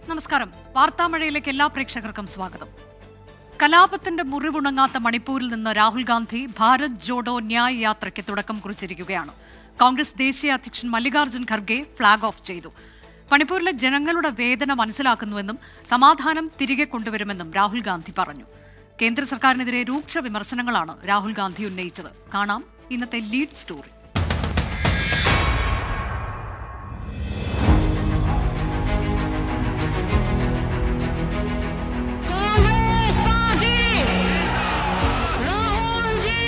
നമസ്കാരം വാർത്താമഴയിലേക്ക് എല്ലാ പ്രേക്ഷകർക്കും സ്വാഗതം കലാപത്തിന്റെ മുറിവുണങ്ങാത്ത മണിപ്പൂരിൽ നിന്ന് രാഹുൽ ഗാന്ധി ഭാരത് ജോഡോ ന്യായ് യാത്രയ്ക്ക് തുടക്കം കുറിച്ചിരിക്കുകയാണ് കോൺഗ്രസ് ദേശീയ അധ്യക്ഷൻ മല്ലികാർജ്ജുൻ ഖർഗെ ഫ്ളാഗ് ഓഫ് ചെയ്തു മണിപ്പൂരിലെ ജനങ്ങളുടെ വേദന മനസ്സിലാക്കുന്നുവെന്നും സമാധാനം തിരികെ കൊണ്ടുവരുമെന്നും രാഹുൽ ഗാന്ധി പറഞ്ഞു കേന്ദ്ര സർക്കാരിനെതിരെ രൂക്ഷ വിമർശനങ്ങളാണ് രാഹുൽ ഗാന്ധി ഉന്നയിച്ചത് കാണാം ഇന്നത്തെ lead story Congress party Rahul ji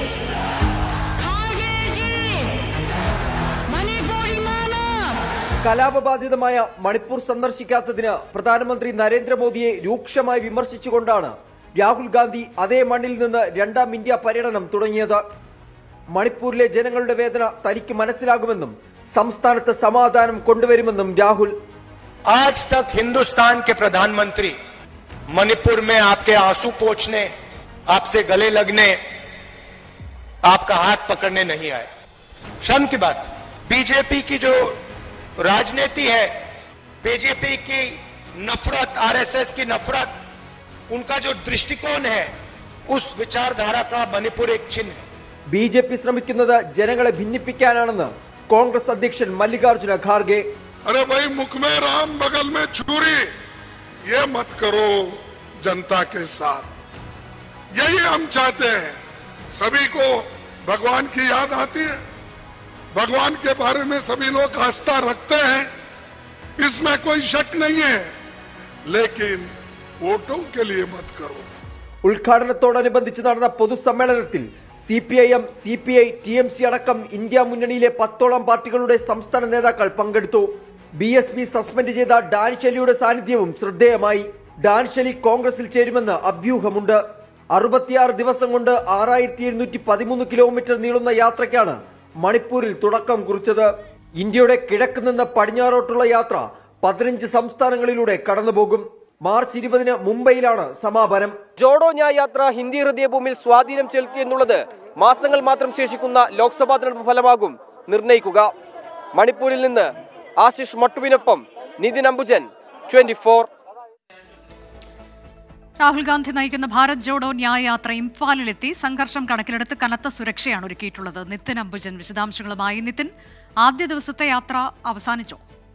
Kharge ji Manipuri मानव കലാപബാധിതമായ മണിപ്പൂർ സന്ദർശിക്കാത്തതിന് പ്രധാനമന്ത്രി നരേന്ദ്രമോദിയെ രൂക്ഷമായി വിമർശിച്ചുകൊണ്ടാണ് രാഹുൽ ഗാന്ധി അതേ മണ്ണിൽ നിന്ന് രണ്ടാം ഇന്ത്യ പര്യടനം തുടങ്ങിയത് മണിപ്പൂരിലെ ജനങ്ങളുടെ വേദന തനിക്ക് മനസ്സിലാകുമെന്നും സംസ്ഥാനത്ത് സമാധാനം കൊണ്ടുവരുമെന്നും രാഹുൽ आज तक हिंदुस्तान के प्रधानमंत्री मणिपुर में आपके आंसू पोछने आपसे गले लगने आपका हाथ पकड़ने नहीं आए शर्म की बात बीजेपी की जो राजनीति है बीजेपी की नफरत आरएसएस की नफरत उनका जो दृष्टिकोण है उस विचारधारा का मणिपुर एक चिन्ह है ബി ജെ പി ശ്രമിക്കുന്നത് ജനങ്ങളെ ഭിന്നിപ്പിക്കാനാണെന്ന് കോൺഗ്രസ് അധ്യക്ഷൻ മല്ലികാർജ്ജുന ഖാർഗെ अरे भाई मुख में राम बगल में छुरी ये मत करो जनता के साथ यही हम चाहते हैं सभी को भगवान की याद आती है भगवान के बारे में सभी लोग आस्था रखते हैं इसमें कोई शक नहीं है लेकिन वोटों के लिए मत करो ഉദ്ഘാടനത്തോടനുബന്ധിച്ച് നടന്ന പൊതുസമ്മേളനത്തിൽ C P I M C P I T M C അടക്കം ഇന്ത്യ മുന്നണിയിലെ പത്തോളം പാർട്ടികളുടെ സംസ്ഥാന നേതാക്കൾ പങ്കെടുത്തു ബി എസ് പി സസ്പെൻഡ് ചെയ്ത ഡാൻ ഷെലിയുടെ സാന്നിധ്യവും ശ്രദ്ധേയമായി ഡാൻ ഷെലി കോൺഗ്രസിൽ ചേരുമെന്ന് അഭ്യൂഹമുണ്ട് അറുപത്തിയാറ് ദിവസം കൊണ്ട് ആറായിരത്തി എഴുന്നൂറ്റി പതിമൂന്ന് കിലോമീറ്റർ നീളുന്ന യാത്രയ്ക്കാണ് മണിപ്പൂരിൽ തുടക്കം കുറിച്ചത് ഇന്ത്യയുടെ കിഴക്ക് നിന്ന് പടിഞ്ഞാറോട്ടുള്ള യാത്ര പതിനഞ്ച് സംസ്ഥാനങ്ങളിലൂടെ കടന്നുപോകും മാർച്ച് ഇരുപതിന് മുംബൈയിലാണ് സമാപനം ജോഡോ ന്യായ് യാത്ര ഹിന്ദി ഹൃദയഭൂമിയിൽ സ്വാധീനം ചെലുത്തി എന്നുള്ളത് മാസങ്ങൾ മാത്രം ശേഷിക്കുന്ന ലോക്സഭാ തെരഞ്ഞെടുപ്പ് ഫലമാകും നിർണയിക്കുക മണിപ്പൂരിൽ നിന്ന് ആശിഷ് മട്ടുവിനൊപ്പം നിതിൻ അംബുജൻ ട്വന്റി ഫോർ രാഹുൽ ഗാന്ധി നയിക്കുന്ന ഭാരത് ജോഡോ ന്യായ യാത്ര ഇംഫാലിലെത്തി സംഘർഷം കണക്കിലെടുത്ത് കനത്ത സുരക്ഷയാണ് ഒരുക്കിയിട്ടുള്ളത് നിതിൻ അംബുജൻ വിശദാംശങ്ങളുമായി നിതിൻ ആദ്യ ദിവസത്തെ യാത്ര അവസാനിച്ചോ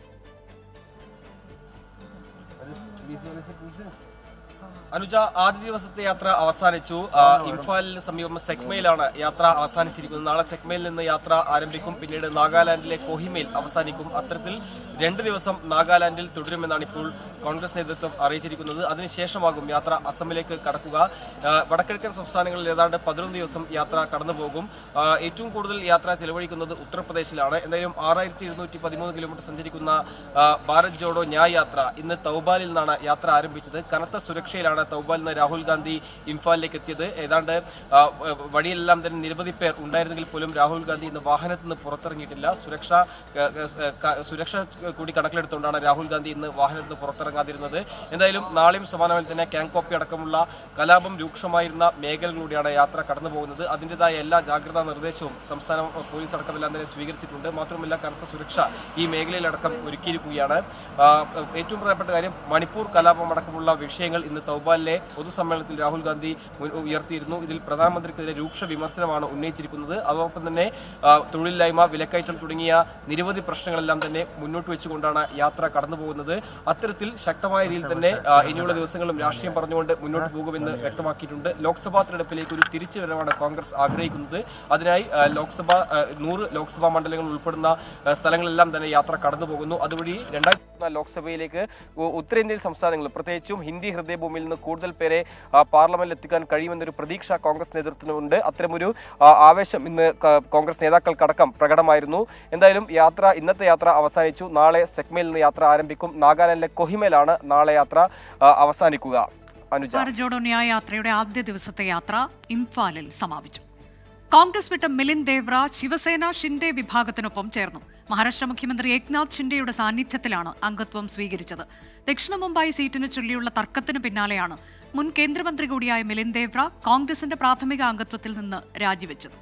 അനുജ ആദ്യ ദിവസത്തെ യാത്ര അവസാനിച്ചു ആ, ഇംഫാലിന് സമീപം സെക്മയിലാണ് യാത്ര അവസാനിച്ചിരിക്കുന്നത് നാളെ സെക്മയിൽ നിന്ന് യാത്ര ആരംഭിക്കും പിന്നീട് നാഗാലാൻഡിലെ കോഹിമയിൽ അവസാനിക്കും അത്തരത്തിൽ രണ്ട് ദിവസം നാഗാലാൻഡിൽ തുടരുമെന്നാണ് ഇപ്പോൾ കോൺഗ്രസ് നേതൃത്വം അറിയിച്ചിരിക്കുന്നത് അതിനുശേഷമാകും യാത്ര അസമിലേക്ക് കടക്കുക ആ, വടക്കിഴക്കൻ സംസ്ഥാനങ്ങളിൽ ഏതാണ്ട് പതിനൊന്ന് ദിവസം യാത്ര കടന്നുപോകും ആ, ഏറ്റവും കൂടുതൽ യാത്ര ചെലവഴിക്കുന്നത് ഉത്തർപ്രദേശിലാണ് എന്തായാലും ആറായിരത്തി എഴുന്നൂറ്റി പതിമൂന്ന് കിലോമീറ്റർ സഞ്ചരിക്കുന്ന ആ, ഭാരത് ജോഡോ ന്യായ് യാത്ര ഇന്ന് തൗബാലിൽ നിന്നാണ് യാത്ര ആരംഭിച്ചത് കനത്ത സുരക്ഷയിലാണ് തൗബാലിൽ നിന്ന് രാഹുൽ ഗാന്ധി ഇംഫാലിലേക്ക് എത്തിയത് ഏതാണ്ട് ആ, വഴിയെല്ലാം തന്നെ നിരവധി പേർ ഉണ്ടായിരുന്നെങ്കിൽ പോലും രാഹുൽ ഗാന്ധി ഇന്ന് വാഹനത്തിൽ നിന്ന് പുറത്തിറങ്ങിയിട്ടില്ല സുരക്ഷ ആ, ആ, ക- സുരക്ഷ കൂടി കണക്കിലെടുത്തുകൊണ്ടാണ് രാഹുൽ ഗാന്ധി ഇന്ന് വാഹനത്തിൽ നിന്ന് പുറത്തിറങ്ങാതിരുന്നത് എന്തായാലും നാളെയും സമാനമായി തന്നെ കാങ്കോപ്പി അടക്കമുള്ള കലാപം രൂക്ഷമായിരുന്ന മേഖലകളിലൂടെയാണ് യാത്ര കടന്നു പോകുന്നത് അതിൻ്റെതായ എല്ലാ ജാഗ്രതാ നിർദ്ദേശവും സംസ്ഥാന പോലീസ് അടക്കമെല്ലാം തന്നെ സ്വീകരിച്ചിട്ടുണ്ട് മാത്രമല്ല കനത്ത സുരക്ഷ ഈ മേഖലയിലടക്കം ഒരുക്കിയിരിക്കുകയാണ് ആ, ഏറ്റവും പ്രധാനപ്പെട്ട കാര്യം മണിപ്പൂർ കലാപം അടക്കമുള്ള വിഷയങ്ങൾ ഇന്ന് തൗബാലിലെ പൊതുസമ്മേളനത്തിൽ രാഹുൽ ഗാന്ധി മുൻ- ഉയർത്തിയിരുന്നു ഇതിൽ പ്രധാനമന്ത്രിക്കെതിരെ രൂക്ഷ വിമർശനമാണ് ഉന്നയിച്ചിരിക്കുന്നത് അതോടൊപ്പം തന്നെ ആ, തൊഴിലില്ലായ്മ വിലക്കയറ്റം തുടങ്ങിയ നിരവധി പ്രശ്നങ്ങളെല്ലാം തന്നെ മുന്നോട്ട് വെച്ചുകൊണ്ടാണ് യാത്ര കടന്നു പോകുന്നത് അത്തരത്തിൽ ശക്തമായ രീതിയിൽ തന്നെ ആ, ഇനിയുള്ള ദിവസങ്ങളും രാഷ്ട്രീയം പറഞ്ഞുകൊണ്ട് മുന്നോട്ട് പോകുമെന്ന് വ്യക്തമാക്കിയിട്ടുണ്ട് ലോക്സഭാ തെരഞ്ഞെടുപ്പിലേക്ക് ഒരു തിരിച്ചുവരവാണ് കോൺഗ്രസ് ആഗ്രഹിക്കുന്നത് അതിനായി ആ, ലോക്സഭ ആ, നൂറ് ലോക്സഭാ മണ്ഡലങ്ങൾ ഉൾപ്പെടുന്ന ആ, സ്ഥലങ്ങളെല്ലാം തന്നെ യാത്ര കടന്നു പോകുന്നു അതുവഴി രണ്ടായിരത്തി ലോക്സഭയിലേക്ക് ഉ- ഉത്തരേന്ത്യൻ സംസ്ഥാനങ്ങൾ പ്രത്യേകിച്ചും ഹിന്ദി ഹൃദയഭൂമിയിൽ നിന്ന് കൂടുതൽ പേരെ ആ, പാർലമെന്റിൽ എത്തിക്കാൻ കഴിയുമെന്നൊരു പ്രതീക്ഷ കോൺഗ്രസ് നേതൃത്വത്തിനുണ്ട് അത്തരമൊരു ആ, ആവേശം ഇന്ന് ക- കോൺഗ്രസ് നേതാക്കൾക്കടക്കം പ്രകടമായിരുന്നു എന്തായാലും യാത്ര ഇന്നത്തെ യാത്ര അവസാനിച്ചു നാളെ സെക്മയിൽ നിന്ന് യാത്ര ആരംഭിക്കും നാഗാലാൻഡിലെ കൊഹിമയിലാണ് നാളെ യാത്ര ആ, അവസാനിക്കുക അനുജ ഭാരത് ജോഡോ ന്യായ യാത്രയുടെ ആദ്യ ദിവസത്തെ യാത്ര ഇംഫാലിൽ സമാപിച്ചു കോൺഗ്രസ് വിട്ട മിലിന്ദ് ദേവ്ര ശിവസേന ഷിൻഡെ വിഭാഗത്തിനൊപ്പം ചേർന്നു മഹാരാഷ്ട്ര മുഖ്യമന്ത്രി ഏക്നാഥ് ഷിൻഡെയുടെ സാന്നിധ്യത്തിലാണ് അംഗത്വം സ്വീകരിച്ചത് ദക്ഷിണ മുംബൈ സീറ്റിന് ചൊല്ലിയുള്ള തർക്കത്തിന് പിന്നാലെയാണ് മുൻ കേന്ദ്രമന്ത്രി കൂടിയായ മിലിന്ദ് ദേവ്ര കോൺഗ്രസിന്റെ പ്രാഥമിക അംഗത്വത്തിൽ നിന്ന് രാജിവെച്ചത്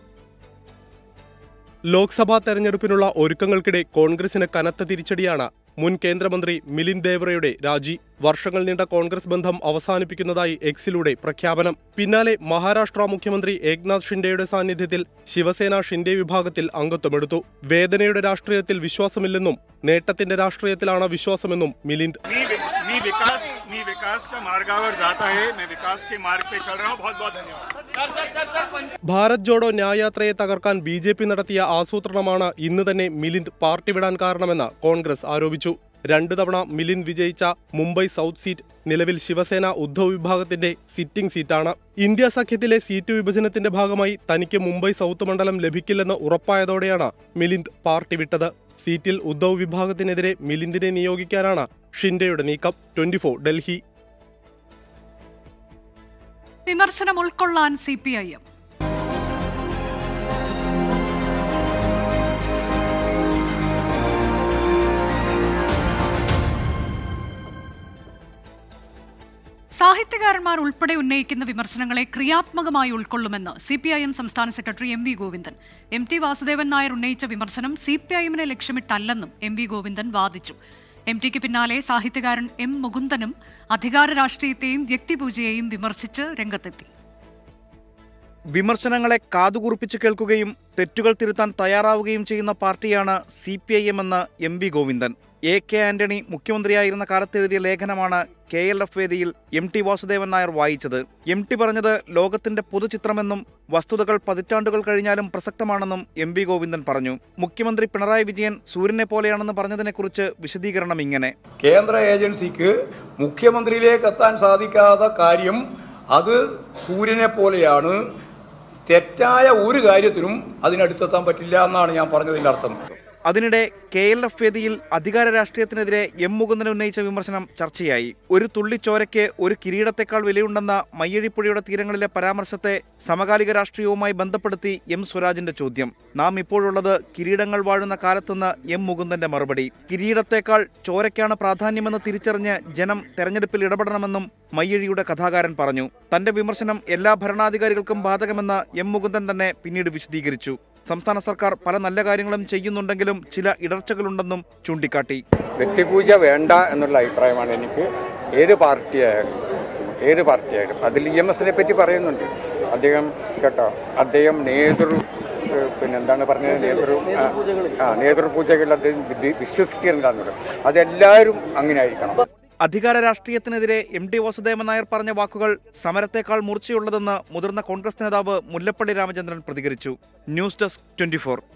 ലോക്സഭാ തെരഞ്ഞെടുപ്പിനുള്ള ഒരുക്കങ്ങൾക്കിടെ കോൺഗ്രസിന് കനത്ത തിരിച്ചടിയാണ് മുൻ കേന്ദ്രമന്ത്രി മിലിന്ദ് ദേവറയുടെ രാജി വർഷങ്ങൾ നീണ്ട കോൺഗ്രസ് ബന്ധം അവസാനിപ്പിക്കുന്നതായി എക്സിലൂടെ പ്രഖ്യാപനം പിന്നാലെ മഹാരാഷ്ട്ര മുഖ്യമന്ത്രി ഏക്നാഥ് ഷിൻഡെയുടെ സാന്നിധ്യത്തിൽ ശിവസേന ഷിൻഡെ വിഭാഗത്തിൽ അംഗത്വമെടുത്തു വേദനയുടെ രാഷ്ട്രീയത്തിൽ വിശ്വാസമില്ലെന്നും നേട്ടത്തിന്റെ രാഷ്ട്രീയത്തിലാണ് വിശ്വാസമെന്നും മിലിന്ദ് मी मी विकास मी विकासच्या मार्गावर जात आहे मैं विकास के मार्ग पे चल रहा हूँ बहुत बहुत धन्यवाद ഭാരത് ജോഡോ ന്യായയാത്രയെ തകർക്കാൻ ബി ജെ പി നടത്തിയ ആസൂത്രണമാണ് ഇന്ന് തന്നെ മിലിന്ദ് പാർട്ടി വിടാൻ കാരണമെന്ന് കോൺഗ്രസ് ആരോപിച്ചു രണ്ടു തവണ മിലിന്ദ് വിജയിച്ച മുംബൈ സൗത്ത് സീറ്റ് നിലവിൽ ശിവസേന ഉദ്ധവ് വിഭാഗത്തിന്റെ സിറ്റിംഗ് സീറ്റാണ് ഇന്ത്യ സഖ്യത്തിലെ സീറ്റ് വിഭജനത്തിന്റെ ഭാഗമായി തനിക്ക് മുംബൈ സൗത്ത് മണ്ഡലം ലഭിക്കില്ലെന്ന് ഉറപ്പായതോടെയാണ് മിലിന്ദ് പാർട്ടി വിട്ടത് സീറ്റിൽ ഉദ്ധവ് വിഭാഗത്തിനെതിരെ മിലിന്ദിനെ നിയോഗിക്കാനാണ് ഷിൻഡെയുടെ നീക്കം ട്വന്റി ഡൽഹി വിമർശനം ഉൾക്കൊള്ളാൻ സി പി ഐ എം സാഹിത്യകാരന്മാർ ഉൾപ്പെടെ ഉന്നയിക്കുന്ന വിമർശനങ്ങളെ ക്രിയാത്മകമായി ഉൾക്കൊള്ളുമെന്ന് സി പി ഐ എം സംസ്ഥാന secretary M V Govindan M T Vasudevan Nair ഉന്നയിച്ച വിമർശനം സി പി ഐ എമ്മിനെ ലക്ഷ്യമിട്ടല്ലെന്നും എം വി ഗോവിന്ദൻ വാദിച്ചു എം ടിക്ക് പിന്നാലെ സാഹിത്യകാരൻ എം മുകുന്ദനും അധികാര രാഷ്ട്രീയത്തെയും വ്യക്തിപൂജയെയും വിമർശിച്ച് രംഗത്തെത്തി വിമർശനങ്ങളെ കാതുകുറിപ്പിച്ച് കേൾക്കുകയും തെറ്റുകൾ തിരുത്താൻ തയ്യാറാവുകയും ചെയ്യുന്ന പാർട്ടിയാണ് സി പി ഐ എം എന്ന് M V Govindan A K Antony മുഖ്യമന്ത്രിയായിരുന്ന കാലത്ത് എഴുതിയ ലേഖനമാണ് കെ എൽ എഫ് വേദിയിൽ എം ടി വാസുദേവൻ നായർ വായിച്ചത് എം ടി പറഞ്ഞത് ലോകത്തിന്റെ പൊതുചിത്രമെന്നും വസ്തുതകൾ പതിറ്റാണ്ടുകൾ കഴിഞ്ഞാലും പ്രസക്തമാണെന്നും എം വി ഗോവിന്ദൻ പറഞ്ഞു മുഖ്യമന്ത്രി പിണറായി വിജയൻ സൂര്യനെ പോലെയാണെന്ന് പറഞ്ഞതിനെക്കുറിച്ച് വിശദീകരണം ഇങ്ങനെ കേന്ദ്ര ഏജൻസിക്ക് മുഖ്യമന്ത്രിയിലേക്ക് എത്താൻ സാധിക്കാത്ത കാര്യം അത് സൂര്യനെ പോലെയാണ് തെറ്റായ ഒരു കാര്യത്തിനും അതിനടുത്തെത്താൻ പറ്റില്ല എന്നാണ് ഞാൻ പറഞ്ഞതിന്റെ അർത്ഥം അതിനിടെ കെ എൽ എഫ് വേദിയിൽ അധികാര രാഷ്ട്രീയത്തിനെതിരെ എം മുകുന്ദൻ ഉന്നയിച്ച വിമർശനം ചർച്ചയായി ഒരു തുള്ളി ചോരയ്ക്ക് ഒരു കിരീടത്തെക്കാൾ വിലയുണ്ടെന്ന മയ്യഴിപ്പുഴയുടെ തീരങ്ങളിലെ പരാമർശത്തെ സമകാലിക രാഷ്ട്രീയവുമായി ബന്ധപ്പെടുത്തി എം സ്വരാജിന്റെ ചോദ്യം നാം ഇപ്പോഴുള്ളത് കിരീടങ്ങൾ വാഴുന്ന കാലത്തെന്ന് എം മുകുന്ദന്റെ മറുപടി കിരീടത്തേക്കാൾ ചോരയ്ക്കാണ് പ്രാധാന്യമെന്ന് തിരിച്ചറിഞ്ഞ് ജനം തെരഞ്ഞെടുപ്പിൽ ഇടപെടണമെന്നും മയ്യഴിയുടെ കഥാകാരൻ പറഞ്ഞു തന്റെ വിമർശനം എല്ലാ ഭരണാധികാരികൾക്കും ബാധകമെന്ന് എം മുകുന്ദൻ തന്നെ പിന്നീട് വിശദീകരിച്ചു സംസ്ഥാന സർക്കാർ പല നല്ല കാര്യങ്ങളും ചെയ്യുന്നുണ്ടെങ്കിലും ചില ഇടർച്ചകളുണ്ടെന്നും ചൂണ്ടിക്കാട്ടി വ്യക്തിപൂജ വേണ്ട എന്നുള്ള അഭിപ്രായമാണ് എനിക്ക് ഏത് പാർട്ടിയായാലും ഏത് പാർട്ടിയായാലും അതിൽ ഇ എം എസിനെ പറ്റി പറയുന്നുണ്ട് അദ്ദേഹം കേട്ടോ അദ്ദേഹം നേതൃ ഏഹ് പിന്നെന്താണ് പറഞ്ഞത് നേതൃ ആ, ആ നേതൃപൂജകളിൽ അദ്ദേഹം വിധി- വിശ്വസിച്ചിരുന്നതാണ് അതെല്ലാവരും അങ്ങനെ ആയിരിക്കണം അധികാര രാഷ്ട്രീയത്തിനെതിരെ എം ടി വാസുദേവൻ നായർ പറഞ്ഞ വാക്കുകൾ സമരത്തേക്കാൾ മൂർച്ചയുള്ളതെന്ന് മുതിർന്ന കോൺഗ്രസ് നേതാവ് മുല്ലപ്പള്ളി രാമചന്ദ്രൻ പ്രതികരിച്ചു ന്യൂസ് ഡെസ്ക് ട്വന്റി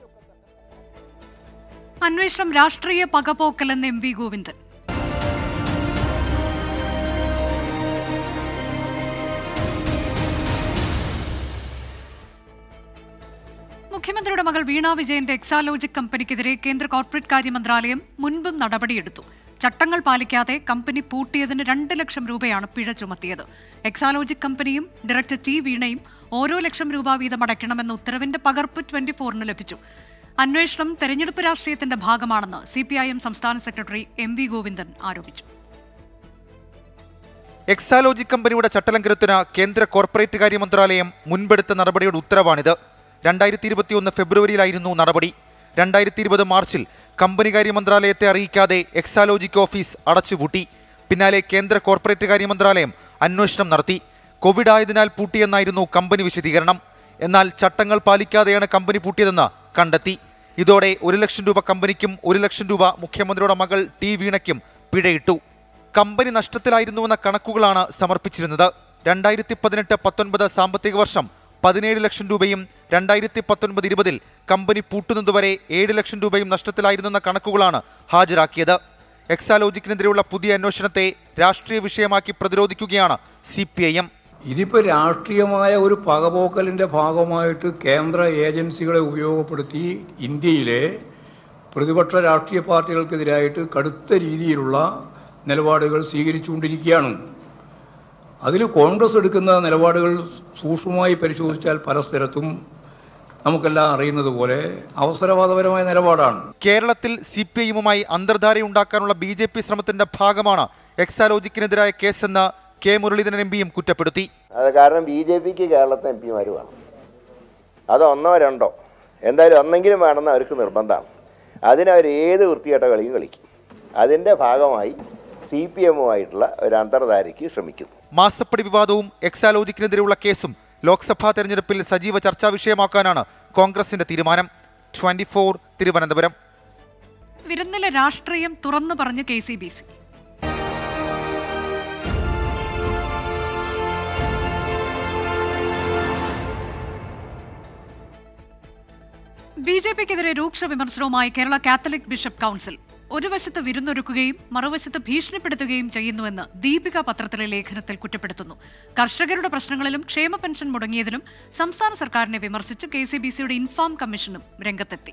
അന്വേഷണം രാഷ്ട്രീയ പകപോക്കലെന്ന് എം വി ഗോവിന്ദൻ മുഖ്യമന്ത്രിയുടെ മകൾ വീണ വിജയന്റെ എക്സാലോജിക് കമ്പനിക്കെതിരെ കേന്ദ്ര കോർപ്പറേറ്റ് കാര്യ മന്ത്രാലയം മുൻപും നടപടിയെടുത്തു ചട്ടങ്ങൾ പാലിക്കാതെ കമ്പനി പൂട്ടിയതിന് രണ്ട് ലക്ഷം രൂപയാണ് പിഴ ചുമത്തിയത് എക്സാലോജിക് കമ്പനിയും ഡയറക്ടർ ടി വീണയും ഓരോ ലക്ഷം രൂപ വീതം അടയ്ക്കണമെന്ന ഉത്തരവിന്റെ പകർപ്പ് ട്വന്റി ഫോറിന് ലഭിച്ചു അന്വേഷണം തെരഞ്ഞെടുപ്പ് രാഷ്ട്രീയത്തിന്റെ ഭാഗമാണെന്ന് സി പി ഐ എം സംസ്ഥാന സെക്രട്ടറി എം വി ഗോവിന്ദൻ ആരോപിച്ചു എക്സാലോജി കമ്പനിയുടെ ചട്ടലംഘനത്തിന് കേന്ദ്ര കോർപ്പറേറ്റ് കാര്യ മന്ത്രാലയം മുൻപെടുത്ത നടപടിയുടെ ഉത്തരവാണിത് രണ്ടായിരത്തി ഇരുപത്തിയൊന്ന് ഫെബ്രുവരിയിലായിരുന്നു നടപടി രണ്ടായിരത്തി ഇരുപത് മാർച്ചിൽ കമ്പനി കാര്യ മന്ത്രാലയത്തെ അറിയിക്കാതെ എക്സാലോജിക്ക് ഓഫീസ് അടച്ചുപൂട്ടി പിന്നാലെ കേന്ദ്ര കോർപ്പറേറ്റ് കാര്യ മന്ത്രാലയം അന്വേഷണം നടത്തി കോവിഡ് ആയതിനാൽ പൂട്ടിയെന്നായിരുന്നു കമ്പനി വിശദീകരണം എന്നാൽ ചട്ടങ്ങൾ പാലിക്കാതെയാണ് കമ്പനി പൂട്ടിയതെന്ന് കണ്ടെത്തി ഇതോടെ ഒരു ലക്ഷം രൂപ കമ്പനിക്കും ഒരു ലക്ഷം രൂപ മുഖ്യമന്ത്രിയുടെ മകൾ ടി വീണയ്ക്കും പിഴയിട്ടു കമ്പനി നഷ്ടത്തിലായിരുന്നുവെന്ന കണക്കുകളാണ് സമർപ്പിച്ചിരുന്നത് രണ്ടായിരത്തി പതിനെട്ട് പത്തൊൻപത് സാമ്പത്തിക വർഷം പതിനേഴ് ലക്ഷം രൂപയും രണ്ടായിരത്തി പത്തൊൻപത് ഇരുപതിൽ കമ്പനി പൂട്ടുന്നതുവരെ ഏഴ് ലക്ഷം രൂപയും നഷ്ടത്തിലായിരുന്നെന്ന കണക്കുകളാണ് ഹാജരാക്കിയത് എക്സാലോജിക്കിനെതിരെയുള്ള പുതിയ അന്വേഷണത്തെ രാഷ്ട്രീയ വിഷയമാക്കി പ്രതിരോധിക്കുകയാണ് സി പി ഐ എം ഇതിപ്പോൾ രാഷ്ട്രീയമായ ഒരു പകപോക്കലിന്റെ ഭാഗമായിട്ട് കേന്ദ്ര ഏജൻസികളെ ഉപയോഗപ്പെടുത്തി ഇന്ത്യയിലെ പ്രതിപക്ഷ രാഷ്ട്രീയ പാർട്ടികൾക്കെതിരായിട്ട് കടുത്ത രീതിയിലുള്ള നിലപാടുകൾ സ്വീകരിച്ചുകൊണ്ടിരിക്കുകയാണ് അതിൽ കോൺഗ്രസ് എടുക്കുന്ന നിലപാടുകൾ സൂക്ഷ്മമായി പരിശോധിച്ചാൽ പല സ്ഥലത്തും നമുക്കെല്ലാം അറിയുന്നത് പോലെ അവസരവാദപരമായ നിലപാടാണ് കേരളത്തിൽ സി പി ഐയുമായി അന്തർധാരയുണ്ടാക്കാനുള്ള ബി ജെ പി ശ്രമത്തിന്റെ ഭാഗമാണ് എക്സാലോജിക്കിനെതിരായ കേസെന്ന് കെ മുരളീധരൻ എം പിയും കുറ്റപ്പെടുത്തി അത് കാരണം ബി ജെ പിക്ക് കേരളത്തിൽ എം പിമാർ വേണം അത് ഒന്നോ രണ്ടോ എന്തായാലും ഒന്നെങ്കിലും വേണമെന്ന് അവർക്ക് നിർബന്ധമാണ് അതിനവർ ഏത് വൃത്തികെട്ട കളിയും കളിക്കും അതിൻ്റെ ഭാഗമായി സി പി എമ്മുമായിട്ടുള്ള ഒരു അന്തർധാരയ്ക്ക് ശ്രമിക്കുന്നു മാസപ്പടി വിവാദവും എക്സാലോജിക്കിനെതിരെയുള്ള കേസും ലോക്സഭാ തെരഞ്ഞെടുപ്പിൽ സജീവ ചർച്ചാ വിഷയമാക്കാനാണ് കോൺഗ്രസിന്റെ തീരുമാനം ട്വന്റി തിരുവനന്തപുരം വിരുന്നിലെ രാഷ്ട്രീയം തുറന്നു പറഞ്ഞ് K C B C B J പിക്കെതിരെ രൂക്ഷ വിമർശനവുമായി കേരള കാത്തലിക് ബിഷപ്പ് കൌൺസിൽ ഒരു വശത്ത് വിരുന്നൊരുക്കുകയും മറുവശത്ത് ഭീഷണിപ്പെടുത്തുകയും ചെയ്യുന്നുവെന്ന് ദീപിക പത്രത്തിലെ ലേഖനത്തിൽ കുറ്റപ്പെടുത്തുന്നു കർഷകരുടെ പ്രശ്നങ്ങളിലും ക്ഷേമ പെൻഷൻ മുടങ്ങിയതിനും സംസ്ഥാന സർക്കാരിനെ വിമർശിച്ച് കെ സി ബി സിയുടെ ഇൻഫാം കമ്മീഷനും രംഗത്തെത്തി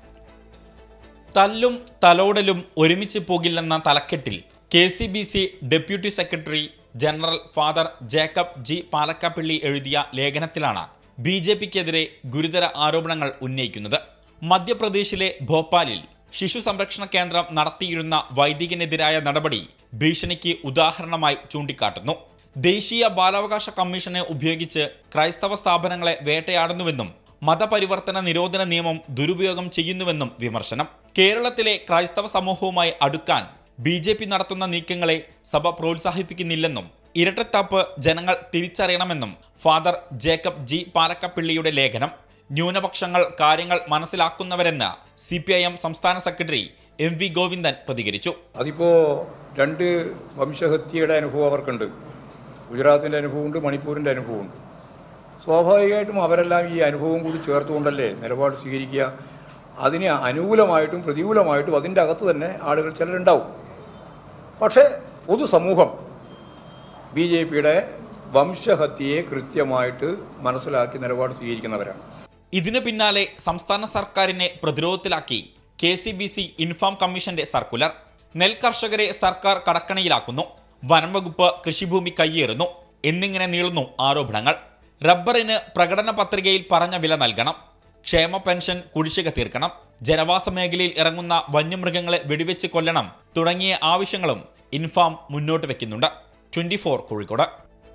തല്ലും തലോടലും ഒരുമിച്ച് പോകില്ലെന്ന തലക്കെട്ടിൽ K C B C deputy secretary general father Jacob G Palakkappilly എഴുതിയ ലേഖനത്തിലാണ് ബി ജെ പിക്കെതിരെ ഗുരുതര ആരോപണങ്ങൾ ഉന്നയിക്കുന്നത് മധ്യപ്രദേശിലെ ഭോപ്പാലിൽ ശിശു സംരക്ഷണ കേന്ദ്രം നടത്തിയിരുന്ന വൈദികനെതിരായ നടപടി ഭീഷണിക്ക് ഉദാഹരണമായി ചൂണ്ടിക്കാട്ടുന്നു ദേശീയ ബാലാവകാശ കമ്മീഷനെ ഉപയോഗിച്ച് ക്രൈസ്തവ സ്ഥാപനങ്ങളെ വേട്ടയാടുന്നുവെന്നും മതപരിവർത്തന നിരോധന നിയമം ദുരുപയോഗം ചെയ്യുന്നുവെന്നും വിമർശനം കേരളത്തിലെ ക്രൈസ്തവ സമൂഹവുമായി അടുക്കാൻ ബി ജെ പി നടത്തുന്ന നീക്കങ്ങളെ സഭ പ്രോത്സാഹിപ്പിക്കുന്നില്ലെന്നും ഇരട്ടത്താപ്പ് ജനങ്ങൾ തിരിച്ചറിയണമെന്നും ഫാദർ ജേക്കബ് ജി പാലക്കപ്പിള്ളിയുടെ ലേഖനം ന്യൂനപക്ഷങ്ങൾ കാര്യങ്ങൾ മനസ്സിലാക്കുന്നവരെന്ന് സി പി ഐ എം സംസ്ഥാന സെക്രട്ടറി എം വി ഗോവിന്ദൻ പ്രതികരിച്ചു അതിപ്പോ രണ്ട് വംശഹത്യയുടെ അനുഭവം അവർക്കുണ്ട് ഗുജറാത്തിന്റെ അനുഭവമുണ്ട് മണിപ്പൂരിന്റെ അനുഭവമുണ്ട് സ്വാഭാവികമായിട്ടും അവരെല്ലാം ഈ അനുഭവം കൂടി ചേർത്തുകൊണ്ടല്ലേ നിലപാട് സ്വീകരിക്കുക അതിന് അനുകൂലമായിട്ടും പ്രതികൂലമായിട്ടും അതിൻ്റെ അകത്ത് തന്നെ ആളുകൾ ചിലരുണ്ടാവും പക്ഷേ പൊതുസമൂഹം ബി ജെ പിയുടെ വംശഹത്യയെ കൃത്യമായിട്ട് മനസ്സിലാക്കി നിലപാട് സ്വീകരിക്കുന്നവരാണ് ഇതിനു പിന്നാലെ സംസ്ഥാന സർക്കാരിനെ പ്രതിരോധത്തിലാക്കി K C B C Infam കമ്മീഷന്റെ സർക്കുലർ നെൽ കർഷകരെ സർക്കാർ കടക്കണിയിലാക്കുന്നു വനം വകുപ്പ് കൃഷിഭൂമി കയ്യേറുന്നു എന്നിങ്ങനെ നീളുന്നു ആരോപണങ്ങൾ റബ്ബറിന് പ്രകടന പത്രികയിൽ പറഞ്ഞ വില നൽകണം ക്ഷേമ പെൻഷൻ കുടിശ്ശിക തീർക്കണം ജനവാസ മേഖലയിൽ ഇറങ്ങുന്ന വന്യമൃഗങ്ങളെ വെടിവെച്ച് കൊല്ലണം തുടങ്ങിയ ആവശ്യങ്ങളും ഇൻഫാം മുന്നോട്ട് വെക്കുന്നുണ്ട് ട്വന്റി ഫോർ കോഴിക്കോട്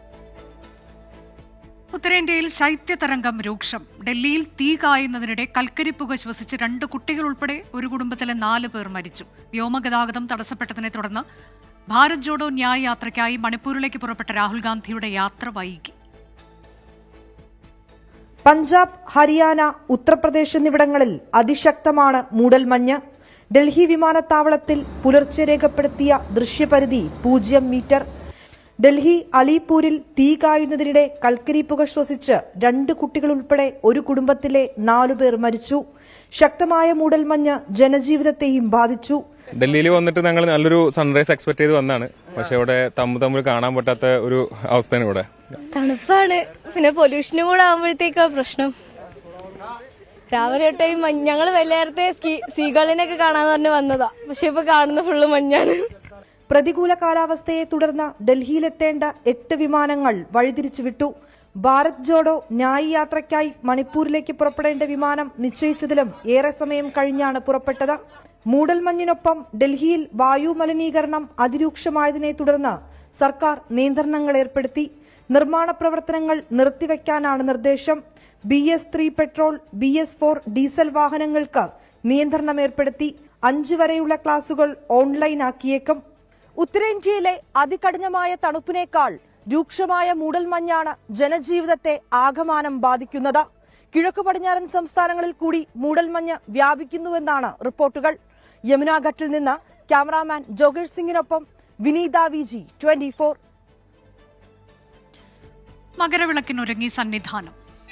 ഉത്തരേന്ത്യയിൽ ശൈത്യതരംഗം രൂക്ഷം ഡൽഹിയിൽ തീ കായുന്നതിനിടെ കൽക്കരിപ്പുക ശ്വസിച്ച് രണ്ട് കുട്ടികൾ ഉൾപ്പെടെ ഒരു കുടുംബത്തിലെ നാല് പേർ മരിച്ചു വ്യോമഗതാഗതം തടസ്സപ്പെട്ടതിനെ തുടർന്ന് ഭാരത് ജോഡോ ന്യായ് യാത്രയ്ക്കായി മണിപ്പൂരിലേക്ക് പുറപ്പെട്ട രാഹുൽ ഗാന്ധിയുടെ യാത്ര വൈകി പഞ്ചാബ് ഹരിയാന ഉത്തർപ്രദേശ് എന്നിവിടങ്ങളിൽ അതിശക്തമാണ് മൂടൽമഞ്ഞ് ഡൽഹി വിമാനത്താവളത്തിൽ പുലർച്ചെ രേഖപ്പെടുത്തിയ ദൃശ്യപരിധി പൂജ്യം മീറ്റർ ഡൽഹി അലിപൂരിൽ തീ കായുന്നതിനിടെ കൽക്കരി പുക ശ്വസിച്ച് രണ്ട് കുട്ടികൾ ഉൾപ്പെടെ ഒരു കുടുംബത്തിലെ നാലുപേർ മരിച്ചു ശക്തമായ മൂടൽമഞ്ഞ് ജനജീവിതത്തെയും ബാധിച്ചു ഡൽഹിയിൽ വന്നിട്ട് ഞങ്ങൾ നല്ലൊരു സൺറൈസ് എക്സ്പെക്ട് ചെയ്ത് വന്നാണ് പക്ഷെ ഇവിടെ തമ്മിൽ തമ്മിൽ കാണാൻ പറ്റാത്ത ഒരു അവസ്ഥയാണ് ഇവിടെ തണുപ്പാണ് പിന്നെ പൊല്യൂഷനും കൂടെ ആകുമ്പോഴത്തേക്കാ പ്രശ്നം രാവിലെ തൊട്ടേ ഞങ്ങൾ നേരത്തെ സീകളിനൊക്കെ കാണാന്ന് പറഞ്ഞ് വന്നതാ പക്ഷെ ഇപ്പൊ കാണുന്ന ഫുള്ള് മഞ്ഞാണ് പ്രതികൂല കാലാവസ്ഥയെ തുടർന്ന് ഡൽഹിയിലെത്തേണ്ട എട്ട് വിമാനങ്ങൾ വഴിതിരിച്ചു വിട്ടു ഭാരത് ജോഡോ ന്യായ് യാത്രയ്ക്കായി മണിപ്പൂരിലേക്ക് പുറപ്പെടേണ്ട വിമാനം നിശ്ചയിച്ചതിലും ഏറെ സമയം കഴിഞ്ഞാണ് പുറപ്പെട്ടത് മൂടൽമഞ്ഞിനൊപ്പം ഡൽഹിയിൽ വായു മലിനീകരണം അതിരൂക്ഷമായതിനെ തുടർന്ന് സർക്കാർ നിയന്ത്രണങ്ങൾ ഏർപ്പെടുത്തി നിർമ്മാണ പ്രവർത്തനങ്ങൾ നിർത്തിവെക്കാനാണ് നിർദ്ദേശം B S three petrol B S four diesel വാഹനങ്ങൾക്ക് നിയന്ത്രണം ഏർപ്പെടുത്തി അഞ്ചു വരെയുള്ള ക്ലാസുകൾ ഓൺലൈനാക്കിയേക്കും ഉത്തരേന്ത്യയിലെ അതികഠിനമായ തണുപ്പിനേക്കാൾ രൂക്ഷമായ മൂടൽമഞ്ഞാണ് ജനജീവിതത്തെ ആകമാനം ബാധിക്കുന്നത് കിഴക്കു പടിഞ്ഞാറൻ സംസ്ഥാനങ്ങളിൽ കൂടി മൂടൽമഞ്ഞ് വ്യാപിക്കുന്നുവെന്നാണ് റിപ്പോർട്ടുകൾ യമുനാഘട്ടിൽ നിന്ന് ക്യാമറാമാൻ ജോഗേഷ് സിംഗിനൊപ്പം Vineetha V G twenty four മകരവിളക്കിനൊരുങ്ങി സന്നിധാനം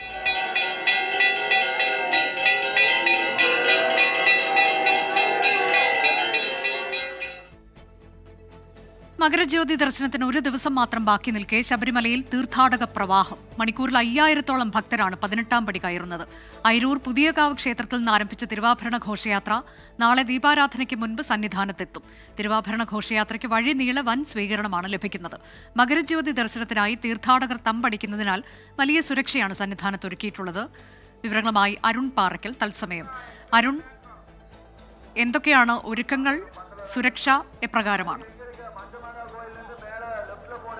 മകരജ്യോതി ദർശനത്തിന് ഒരു ദിവസം മാത്രം ബാക്കി നിൽക്കെ ശബരിമലയിൽ തീർത്ഥാടക പ്രവാഹം മണിക്കൂറിൽ അയ്യായിരത്തോളം ഭക്തരാണ് പതിനെട്ടാം പടി കയറുന്നത് അയിരൂർ പുതിയകാവ് ക്ഷേത്രത്തിൽ നിന്ന് ആരംഭിച്ച തിരുവാഭരണ ഘോഷയാത്ര നാളെ ദീപാരാധനയ്ക്ക് മുൻപ് സന്നിധാനത്തെത്തും തിരുവാഭരണ ഘോഷയാത്രയ്ക്ക് വഴി നീള വൻ സ്വീകരണമാണ് ലഭിക്കുന്നത് മകരജ്യോതി ദർശനത്തിനായി തീർത്ഥാടകർ തമ്പടിക്കുന്നതിനാൽ വലിയ സുരക്ഷയാണ് സന്നിധാനത്ത് ഒരുക്കിയിട്ടുള്ളത് വിവരങ്ങളുമായി അരുൺ പാറയ്ക്കൽ തത്സമയം അരുൺ എന്തൊക്കെയാണ് ഒരുക്കങ്ങൾ സുരക്ഷ എപ്രകാരമാണ്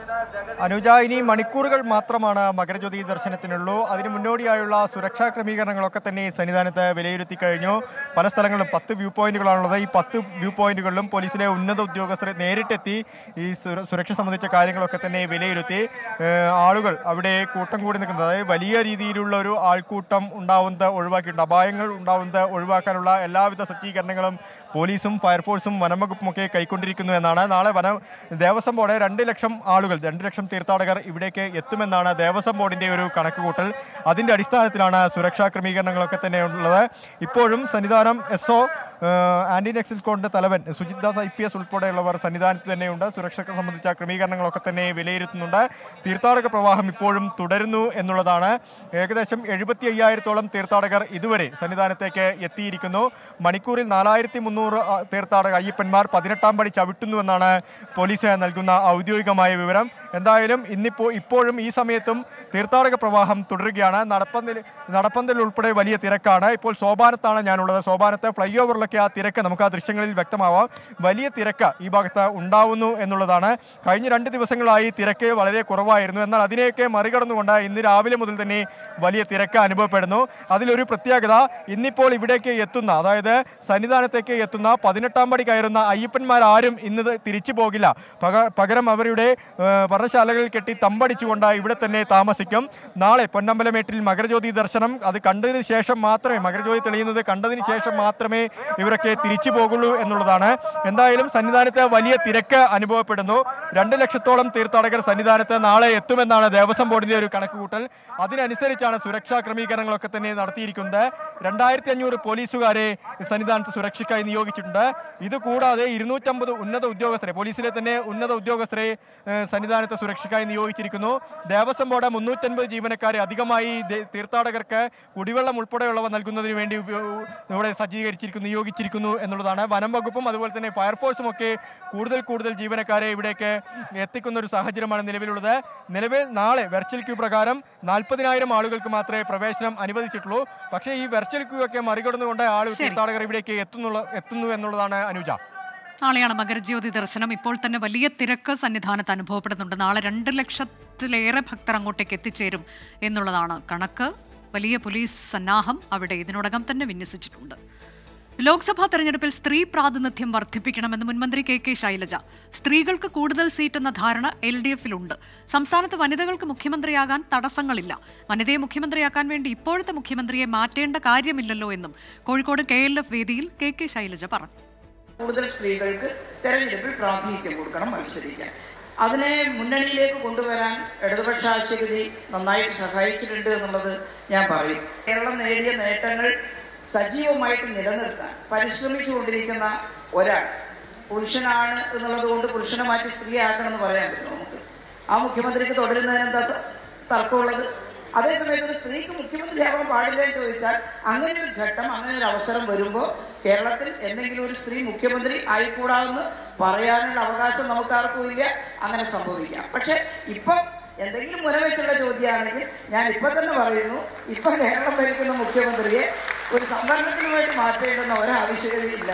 അനുജ ഇനി മണിക്കൂറുകൾ മാത്രമാണ് മകരജ്യോതി ദർശനത്തിനുള്ളൂ അതിന് മുന്നോടിയായുള്ള സുരക്ഷാ ക്രമീകരണങ്ങളൊക്കെ തന്നെ ഈ സന്നിധാനത്ത് വിലയിരുത്തി കഴിഞ്ഞു പല സ്ഥലങ്ങളിലും പത്ത് വ്യൂ പോയിന്റുകളാണുള്ളത് ഈ പത്ത് വ്യൂ പോയിന്റുകളിലും പോലീസിലെ ഉന്നത ഉദ്യോഗസ്ഥർ നേരിട്ടെത്തി ഈ സുര- സുരക്ഷ സംബന്ധിച്ച കാര്യങ്ങളൊക്കെ തന്നെ വിലയിരുത്തി ഏഹ് ആളുകൾ അവിടെ കൂട്ടം കൂടി നിൽക്കുന്നത് അതായത് വലിയ രീതിയിലുള്ള ഒരു ആൾക്കൂട്ടം ഉണ്ടാവുന്നത് ഒഴിവാക്കിയിട്ടുണ്ട് അപായങ്ങൾ ഉണ്ടാവുന്നത് ഒഴിവാക്കാനുള്ള എല്ലാവിധ സജ്ജീകരണങ്ങളും പോലീസും ഫയർഫോഴ്സും വനംവകുപ്പും ഒക്കെ കൈക്കൊണ്ടിരിക്കുന്നു എന്നാണ് നാളെ വന ദേവസ്വം ബോർഡ് രണ്ട് ലക്ഷം ആളുകൾ രണ്ട് ലക്ഷം തീർത്ഥാടകർ ഇവിടേക്ക് എത്തുമെന്നാണ് ദേവസ്വം ബോർഡിന്റെ ഒരു കണക്കുകൂട്ടൽ അതിന്റെ അടിസ്ഥാനത്തിലാണ് സുരക്ഷാ ക്രമീകരണങ്ങളൊക്കെ തന്നെ ഉള്ളത് ഇപ്പോഴും സന്നിധാനം എസ് ഒ ആന്റി നക്സൽ സ്ക്വാഡിന്റെ തലവൻ Sujith Das I P S ഉൾപ്പെടെയുള്ളവർ സന്നിധാനത്ത് തന്നെയുണ്ട് സുരക്ഷ സംബന്ധിച്ച ക്രമീകരണങ്ങളൊക്കെ തന്നെ വിലയിരുത്തുന്നുണ്ട് തീർത്ഥാടക പ്രവാഹം ഇപ്പോഴും തുടരുന്നു എന്നുള്ളതാണ് ഏകദേശം എഴുപത്തി അയ്യായിരത്തോളം തീർത്ഥാടകർ ഇതുവരെ സന്നിധാനത്തേക്ക് എത്തിയിരിക്കുന്നു മണിക്കൂറിൽ നാലായിരത്തി മുന്നൂറ് തീർത്ഥാടക അയ്യപ്പന്മാർ പതിനെട്ടാം പടി ചവിട്ടുന്നുവെന്നാണ് പോലീസ് നൽകുന്ന ഔദ്യോഗികമായ വിവരം എന്തായാലും ഇന്നിപ്പോൾ ഇപ്പോഴും ഈ സമയത്തും തീർത്ഥാടക പ്രവാഹം തുടരുകയാണ് നടപ്പന്തൽ നടപ്പന്തൽ ഉൾപ്പെടെ വലിയ തിരക്കാണ് ഇപ്പോൾ സോപാനത്താണ് ഞാനുള്ളത് സോപാനത്ത് ഫ്ലൈ ഓവറിലൊക്കെ ആ തിരക്ക് നമുക്ക് ആ ദൃശ്യങ്ങളിൽ വ്യക്തമാവാം വലിയ തിരക്ക് ഈ ഭാഗത്ത് ഉണ്ടാവുന്നു എന്നുള്ളതാണ് കഴിഞ്ഞ രണ്ട് ദിവസങ്ങളായി തിരക്ക് വളരെ കുറവായിരുന്നു എന്നാൽ അതിനെയൊക്കെ മറികടന്നുകൊണ്ട് ഇന്ന് രാവിലെ മുതൽ തന്നെ വലിയ തിരക്ക് അനുഭവപ്പെടുന്നു അതിലൊരു പ്രത്യേകത ഇന്നിപ്പോൾ ഇവിടേക്ക് എത്തുന്ന അതായത് സന്നിധാനത്തേക്ക് എത്തുന്ന പതിനെട്ടാം പടി കയറുന്ന അയ്യപ്പന്മാരാരും ഇന്ന് തിരിച്ചു പോകില്ല പക- പകരം അവരുടെ ഏഹ്, പർണശാലകളിൽ കെട്ടി തമ്പടിച്ചുകൊണ്ട് ഇവിടെ തന്നെ താമസിക്കും നാളെ പൊന്നമ്പലമേട്ടിൽ മകരജ്യോതി ദർശനം അത് കണ്ടതിന് ശേഷം മാത്രമേ മകരജ്യോതി തെളിയുന്നത് കണ്ടതിന് ശേഷം മാത്രമേ ഇവരൊക്കെ തിരിച്ചു പോകുള്ളൂ എന്നുള്ളതാണ് എന്തായാലും സന്നിധാനത്ത് വലിയ തിരക്ക് അനുഭവപ്പെടുന്നു രണ്ട് ലക്ഷത്തോളം തീർത്ഥാടകർ സന്നിധാനത്ത് നാളെ എത്തുമെന്നാണ് ദേവസ്വം ബോർഡിന്റെ ഒരു കണക്കുകൂട്ടൽ അതിനനുസരിച്ചാണ് സുരക്ഷാ ക്രമീകരണങ്ങളൊക്കെ തന്നെ നടത്തിയിരിക്കുന്നത് രണ്ടായിരത്തി അഞ്ഞൂറ് പോലീസുകാരെ സന്നിധാനത്ത് സുരക്ഷയ്ക്കായി നിയോഗിച്ചിട്ടുണ്ട് ഇത് കൂടാതെ ഇരുന്നൂറ്റമ്പത് ഉന്നത ഉദ്യോഗസ്ഥരെ പോലീസിലെ തന്നെ ഉന്നത ഉദ്യോഗസ്ഥരെ ഏഹ്, സന്നിധാനത്ത് സുരക്ഷയ്ക്കായി നിയോഗിച്ചിരിക്കുന്നു ദേവസ്വം ബോർഡ് മുന്നൂറ്റൻപത് ജീവനക്കാരെ അധികമായി ദേ- തീർത്ഥാടകർക്ക് കുടിവെള്ളം ഉൾപ്പെടെയുള്ളവ നൽകുന്നതിന് വേണ്ടി ഉപയോ- ഇവിടെ സജ്ജീകരിച്ചിരിക്കുന്നു നിയോഗിച്ചിരിക്കുന്നു എന്നുള്ളതാണ് വനം വകുപ്പും അതുപോലെ തന്നെ ഫയർഫോഴ്സും ഒക്കെ കൂടുതൽ കൂടുതൽ ജീവനക്കാരെ ഇവിടേക്ക് എത്തിക്കുന്ന ഒരു സാഹചര്യമാണ് നിലവിലുള്ളത് നിലവിൽ നാളെ വെർച്വൽ ക്യൂ പ്രകാരം നാൽപ്പതിനായിരം ആളുകൾക്ക് മാത്രമേ പ്രവേശനം അനുവദിച്ചിട്ടുള്ളൂ പക്ഷേ ഈ വെർച്വൽ ക്യൂ ഒക്കെ മറികടന്നുകൊണ്ട് ആളുകൾ ശരി. തീർത്ഥാടകർ ഇവിടേക്ക് എത്തുന്നുള്ള എത്തുന്നു എന്നുള്ളതാണ് അനുജ നാളെയാണ് മകരജ്യോതി ദർശനം ഇപ്പോൾ തന്നെ വലിയ തിരക്ക് സന്നിധാനത്ത് അനുഭവപ്പെടുന്നുണ്ട് നാളെ രണ്ട് ലക്ഷത്തിലേറെ ഭക്തർ അങ്ങോട്ടേക്ക് എത്തിച്ചേരും എന്നുള്ളതാണ് കണക്ക് വലിയ പോലീസ് സന്നാഹം അവിടെ ഇതിനോടകം തന്നെ വിന്യസിച്ചിട്ടുണ്ട് ലോക്സഭാ തെരഞ്ഞെടുപ്പിൽ സ്ത്രീ പ്രാതിനിധ്യം വർദ്ധിപ്പിക്കണമെന്ന് മുൻമന്ത്രി കെ കെ ശൈലജ സ്ത്രീകൾക്ക് കൂടുതൽ സീറ്റ് എന്ന ധാരണ എൽ ഡി എഫിലുണ്ട് സംസ്ഥാനത്ത് വനിതകൾക്ക് മുഖ്യമന്ത്രിയാകാൻ തടസ്സങ്ങളില്ല വനിതയെ മുഖ്യമന്ത്രിയാക്കാൻ വേണ്ടി ഇപ്പോഴത്തെ മുഖ്യമന്ത്രിയെ മാറ്റേണ്ട കാര്യമില്ലല്ലോ എന്നും കോഴിക്കോട് കെ എൽ എഫ് വേദിയിൽ കെ കെ ശൈലജ പറഞ്ഞു കൂടുതൽ സ്ത്രീകൾക്ക് തെരഞ്ഞെടുപ്പിൽ പ്രാതിനിധ്യം കൊടുക്കണം മത്സരിക്കാൻ അതിനെ മുന്നണിയിലേക്ക് കൊണ്ടുവരാൻ ഇടതുപക്ഷ ആശയഗതി നന്നായിട്ട് സഹായിച്ചിട്ടുണ്ട് എന്നുള്ളത് ഞാൻ പറയും കേരളം നേടിയ നേട്ടങ്ങൾ സജീവമായിട്ട് നിലനിർത്താൻ പരിശ്രമിച്ചുകൊണ്ടിരിക്കുന്ന ഒരാൾ പുരുഷനാണ് എന്നുള്ളത് കൊണ്ട് പുരുഷനെ മാറ്റി സ്ത്രീ ആക്കണമെന്ന് പറയാൻ പറ്റും നമുക്ക് ആ മുഖ്യമന്ത്രിക്ക് തുടരുന്നതിന് എന്താ ത- തർക്കമുള്ളത് അതേസമയത്ത് ഒരു സ്ത്രീക്ക് മുഖ്യമന്ത്രിയാവാൻ പാടില്ല എന്ന് ചോദിച്ചാൽ അങ്ങനെ ഒരു ഘട്ടം അങ്ങനെ ഒരു അവസരം വരുമ്പോൾ കേരളത്തിൽ എന്തെങ്കിലും ഒരു സ്ത്രീ മുഖ്യമന്ത്രി ആയിക്കൂടാമെന്ന് പറയാനുള്ള അവകാശം നമുക്കാർക്കും ഇല്ല അങ്ങനെ സംഭവിക്കാം പക്ഷെ ഇപ്പം എന്തെങ്കിലും മുനവെച്ചുള്ള ചോദ്യമാണെങ്കിൽ ഞാൻ ഇപ്പൊ തന്നെ പറയുന്നു ഇപ്പൊ കേരളം ഭരിക്കുന്ന മുഖ്യമന്ത്രിയെ ഒരു സംവരണത്തിന് വേണ്ടി മാറ്റേണ്ടുന്ന ഒരാവശ്യകതയില്ല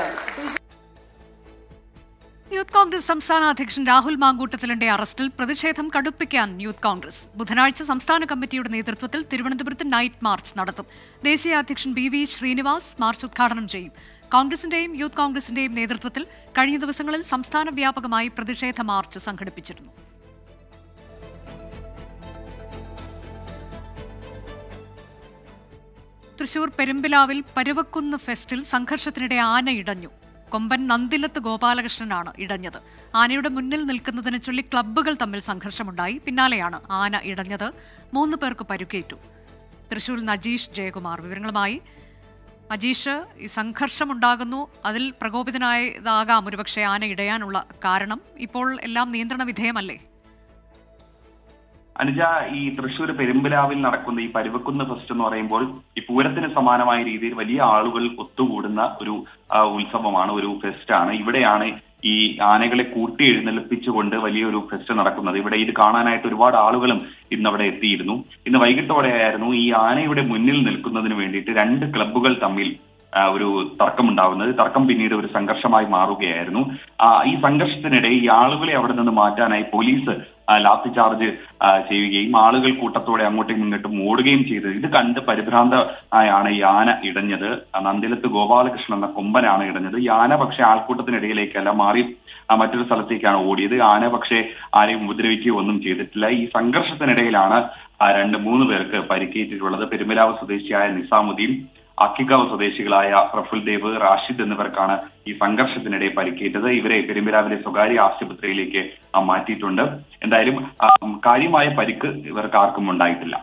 യൂത്ത് കോൺഗ്രസ് സംസ്ഥാന അധ്യക്ഷൻ രാഹുൽ മാങ്കൂട്ടത്തിലിന്റെ അറസ്റ്റിൽ പ്രതിഷേധം കടുപ്പിക്കാൻ യൂത്ത് കോൺഗ്രസ് ബുധനാഴ്ച സംസ്ഥാന കമ്മിറ്റിയുടെ നേതൃത്വത്തിൽ തിരുവനന്തപുരത്ത് നൈറ്റ് മാർച്ച് നടത്തും ദേശീയ അധ്യക്ഷൻ ബി വി ശ്രീനിവാസ് മാർച്ച് ഉദ്ഘാടനം ചെയ്യും കോൺഗ്രസിന്റെയും യൂത്ത് കോൺഗ്രസിന്റെയും നേതൃത്വത്തിൽ കഴിഞ്ഞ ദിവസങ്ങളിൽ സംസ്ഥാന വ്യാപകമായി പ്രതിഷേധ മാർച്ച് സംഘടിപ്പിച്ചിരുന്നു തൃശൂർ പെരുമ്പിലാവിൽ പരുവക്കുന്ന് ഫെസ്റ്റിൽ സംഘർഷത്തിനിടെ ആന ഇടഞ്ഞു കൊമ്പൻ നന്ദിലത്ത് ഗോപാലകൃഷ്ണനാണ് ഇടഞ്ഞത് ആനയുടെ മുന്നിൽ നിൽക്കുന്നതിനെ ചൊല്ലി ക്ലബ്ബുകൾ തമ്മിൽ സംഘർഷമുണ്ടായി പിന്നാലെയാണ് ആന ഇടഞ്ഞത് മൂന്ന് പേർക്ക് പരുക്കേറ്റു തൃശൂർ നജീഷ് ജയകുമാർ വിവരങ്ങളുമായി അജീഷ് ഈ സംഘർഷമുണ്ടാകുന്നു അതിൽ പ്രകോപിതനായതാകാം ഒരുപക്ഷെ ആന ഇടയാനുള്ള കാരണം ഇപ്പോൾ എല്ലാം നിയന്ത്രണ വിധേയമല്ലേ അനുജ ഈ തൃശ്ശൂർ പെരുമ്പിലാവിൽ നടക്കുന്ന ഈ പരുവക്കുന്ന് ഫെസ്റ്റ് എന്ന് പറയുമ്പോൾ ഈ പൂരത്തിന് സമാനമായ രീതിയിൽ വലിയ ആളുകൾ ഒത്തുകൂടുന്ന ഒരു ആ, ഉത്സവമാണ് ഒരു ഫെസ്റ്റ് ആണ് ഇവിടെയാണ് ഈ ആനകളെ കൂട്ടി എഴുന്നള്ളിപ്പിച്ചുകൊണ്ട് വലിയൊരു ഫെസ്റ്റ് നടക്കുന്നത് ഇവിടെ ഇത് കാണാനായിട്ട് ഒരുപാട് ആളുകളും ഇന്ന് അവിടെ എത്തിയിരുന്നു ഇന്ന് വൈകിട്ടോടെയായിരുന്നു ഈ ആനയുടെ മുന്നിൽ നിൽക്കുന്നതിന് വേണ്ടിയിട്ട് രണ്ട് ക്ലബ്ബുകൾ തമ്മിൽ ആ, ഒരു തർക്കമുണ്ടാവുന്നത് തർക്കം പിന്നീട് ഒരു സംഘർഷമായി മാറുകയായിരുന്നു ആ, ഈ സംഘർഷത്തിനിടെ ഈ ആളുകളെ അവിടെ നിന്ന് മാറ്റാനായി പോലീസ് ആ, ലാത്തി ചാർജ് ആ, ചെയ്യുകയും ആളുകൾ കൂട്ടത്തോടെ അങ്ങോട്ടും ഇങ്ങോട്ടും ഓടുകയും ചെയ്തത് ഇത് കണ്ട് പരിഭ്രാന്തമായാണ് ഈ ആന ഇടഞ്ഞത് ആ, നന്ദിലത്ത് ഗോപാലകൃഷ്ണൻ എന്ന കൊമ്പനാണ് ഇടഞ്ഞത് ഈ ആന പക്ഷേ ആൾക്കൂട്ടത്തിനിടയിലേക്കല്ല മാറി ആ, മറ്റൊരു സ്ഥലത്തേക്കാണ് ഓടിയത് ആന പക്ഷേ ആരെയും ഉപദ്രവിക്കുകയോ ഒന്നും ചെയ്തിട്ടില്ല ഈ സംഘർഷത്തിനിടയിലാണ് ആ, രണ്ട് മൂന്ന് പേർക്ക് പരിക്കേറ്റിട്ടുള്ളത് പെരുമലാവ് സ്വദേശിയായ നിസാമുദ്ദീൻ അക്കിഗാവ് സ്വദേശികളായ പ്രഫുൽ ദേവ് റാഷിദ് എന്നിവർക്കാണ് ഈ സംഘർഷത്തിനിടെ പരിക്കേറ്റത് ഇവരെ പെരുമ്പിലാവിലെ സ്വകാര്യ ആശുപത്രിയിലേക്ക് ആ, മാറ്റിയിട്ടുണ്ട് എന്തായാലും ആ, കാര്യമായ പരിക്ക് ഇവർക്ക് ആർക്കും ഉണ്ടായിട്ടില്ല